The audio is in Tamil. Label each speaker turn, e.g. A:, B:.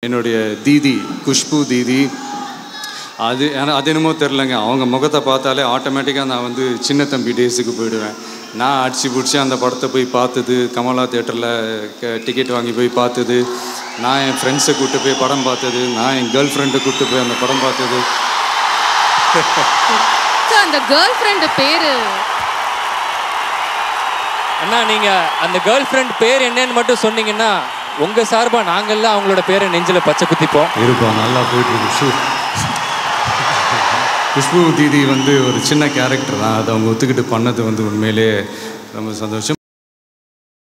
A: என்னுடைய தீதி குஷ்பு தீதி அது ஆனால் அது என்னமோ தெரிலங்க அவங்க முகத்தை பார்த்தாலே ஆட்டோமேட்டிக்காக நான் வந்து சின்ன தம்பி டேஸுக்கு போயிடுவேன் நான் அடிச்சு பிடிச்சி அந்த படத்தை போய் பார்த்தது கமலா தேட்டரில் டிக்கெட் வாங்கி போய் பார்த்தது நான் என் ஃப்ரெண்ட்ஸை கூப்பிட்டு போய் படம் பார்த்தது நான் என் கேர்ள் ஃப்ரெண்டை கூப்பிட்டு போய் அந்த படம் பார்த்தது
B: So, அந்த கேர்ள் ஃப்ரெண்டு பேரு
C: அண்ணா நீங்க அந்த கேர்ள் ஃப்ரெண்ட் பேர் என்னன்னு மட்டும் சொன்னீங்கன்னா உங்க சார்பா நாங்கெல்லாம் அவங்களோட பேரை நெஞ்சில பச்சை குத்திப்போம்
A: இருப்போம் நல்லா போயிட்டு இருக்கு ஷூ குஷ்பு தீதி வந்து ஒரு சின்ன கேரக்டர் தான் அதை அவங்க ஒத்துக்கிட்டு பண்ணது வந்து உண்மையிலே ரொம்ப சந்தோஷம்